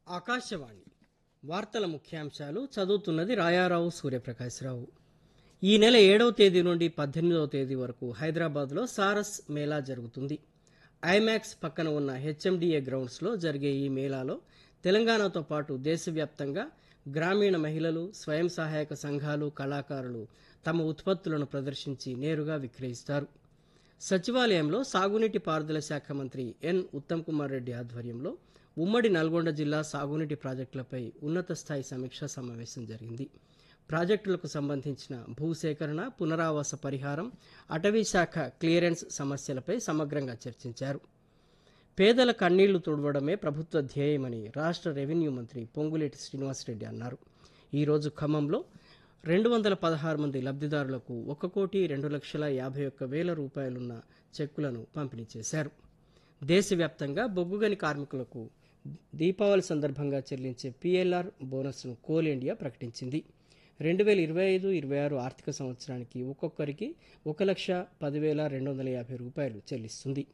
ఆకాశవాణి వార్తల ముఖ్యాంశాలు చదువుతున్నది రాయారావు సూర్యప్రకాశ్రావు ఈ నెల ఏడవ తేదీ నుండి పద్దెనిమిదవ తేదీ వరకు హైదరాబాద్లో సారస్ మేళా జరుగుతుంది ఐమాక్స్ పక్కన ఉన్న హెచ్ఎండిఏ గ్రౌండ్స్లో జరిగే ఈ మేళాలో తెలంగాణతో పాటు దేశవ్యాప్తంగా గ్రామీణ మహిళలు స్వయం సహాయక సంఘాలు కళాకారులు తమ ఉత్పత్తులను ప్రదర్శించి నేరుగా విక్రయిస్తారు సచివాలయంలో సాగునీటి పారుదల శాఖ మంత్రి ఎన్ ఉత్తమ్ కుమార్ రెడ్డి ఆధ్వర్యంలో ఉమ్మడి నల్గొండ జిల్లా సాగునీటి ప్రాజెక్టులపై ఉన్నత స్థాయి సమీక్షా సమావేశం జరిగింది ప్రాజెక్టులకు సంబంధించిన భూసేకరణ పునరావాస పరిహారం అటవీ శాఖ క్లియరెన్స్ సమస్యలపై సమగ్రంగా చర్చించారు పేదల కన్నీళ్లు తుడవడమే ప్రభుత్వ ధ్యేయమని రాష్ట్ర రెవెన్యూ మంత్రి పొంగులేటి శ్రీనివాసరెడ్డి అన్నారు ఈరోజు ఖమ్మంలో రెండు వందల పదహారు మంది లబ్ధిదారులకు ఒక కోటి రెండు లక్షల యాభై ఒక్క వేల రూపాయలున్న చెక్కులను పంపిణీ చేశారు దేశవ్యాప్తంగా బొగ్గుగని కార్మికులకు దీపావళి సందర్భంగా చెల్లించే పిఎల్ఆర్ బోనస్ను కోల్ ఇండియా ప్రకటించింది రెండు వేల ఇరవై ఐదు ఇరవై ఆరు ఆర్థిక సంవత్సరానికి ఒక్కొక్కరికి ఒక లక్ష పదివేల రెండు వందల యాభై రూపాయలు చెల్లిస్తుంది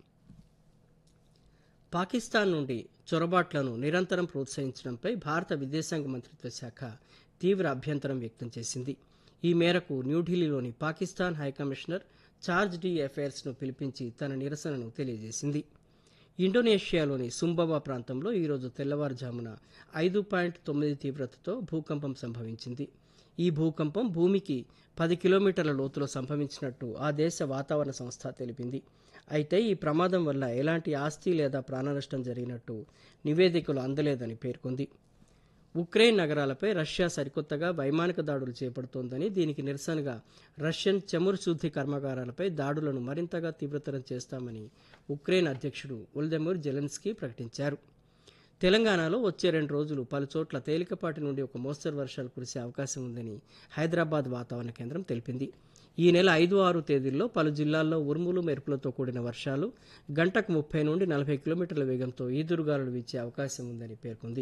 పాకిస్తాన్ నుండి చొరబాట్లను నిరంతరం ప్రోత్సహించడంపై భారత విదేశాంగ మంత్రిత్వ శాఖ తీవ్ర అభ్యంతరం వ్యక్తం చేసింది ఈ మేరకు న్యూఢిల్లీలోని పాకిస్తాన్ హైకమిషనర్ చార్జ్ డి అఫైర్స్ను పిలిపించి తన నిరసనను తెలియజేసింది ఇండోనేషియాలోని సుంబవా ప్రాంతంలో ఈరోజు తెల్లవారుజామున ఐదు పాయింట్ తొమ్మిది తీవ్రతతో భూకంపం సంభవించింది ఈ భూకంపం భూమికి పది కిలోమీటర్ల లోతులో సంభవించినట్టు ఆ దేశ వాతావరణ సంస్థ తెలిపింది అయితే ఈ ప్రమాదం వల్ల ఎలాంటి ఆస్తి లేదా ప్రాణనష్టం జరిగినట్టు నివేదికలు అందలేదని పేర్కొంది ఉక్రెయిన్ నగరాలపై రష్యా సరికొత్తగా వైమానిక దాడులు చేపడుతోందని దీనికి నిరసనగా రష్యన్ చమురు శుద్ధి కర్మాగారాలపై దాడులను మరింతగా తీవ్రతరం చేస్తామని ఉక్రెయిన్ అధ్యక్షుడు ఉల్దెముర్ జెలెన్స్కీ ప్రకటించారు తెలంగాణలో వచ్చే రెండు రోజులు పలుచోట్ల తేలికపాటి నుండి ఒక మోస్తరు వర్షాలు కురిసే అవకాశం ఉందని హైదరాబాద్ వాతావరణ కేంద్రం తెలిపింది ఈ నెల ఐదు ఆరు తేదీల్లో పలు జిల్లాల్లో ఉరుములు మెరుపులతో కూడిన వర్షాలు గంటకు ముప్పై నుండి నలభై కిలోమీటర్ల వేగంతో ఈదురుగాలులు వీచే అవకాశం ఉందని పేర్కొంది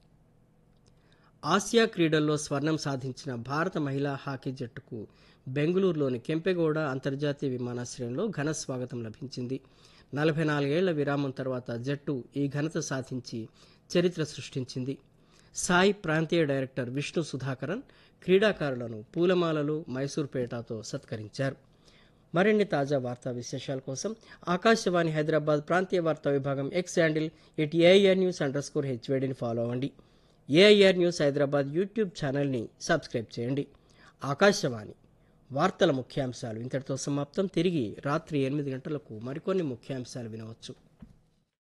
ఆసియా క్రీడల్లో స్వర్ణం సాధించిన భారత మహిళా హాకీ జట్టుకు బెంగళూరులోని కెంపెగౌడ అంతర్జాతీయ విమానాశ్రయంలో ఘన స్వాగతం లభించింది నలభై నాలుగేళ్ల విరామం తర్వాత జట్టు ఈ ఘనత సాధించి చరిత్ర సృష్టించింది సాయి ప్రాంతీయ డైరెక్టర్ విష్ణు సుధాకరన్ క్రీడాకారులను పూలమాలలు మైసూర్ పేటాతో సత్కరించారు మరిన్ని తాజా వార్తా విశేషాల కోసం ఆకాశవాణి హైదరాబాద్ ప్రాంతీయ వార్తా విభాగం X handle at AIR news underscore హెచ్వేడిని ఫాలో అవ్వండి ఏఐఆర్ న్యూస్ హైదరాబాద్ యూట్యూబ్ ఛానల్ని సబ్స్క్రైబ్ చేయండి ఆకాశవాణి వార్తల ముఖ్యాంశాలు ఇంతటితో సమాప్తం తిరిగి రాత్రి ఎనిమిది గంటలకు మరికొన్ని ముఖ్యాంశాలు వినవచ్చు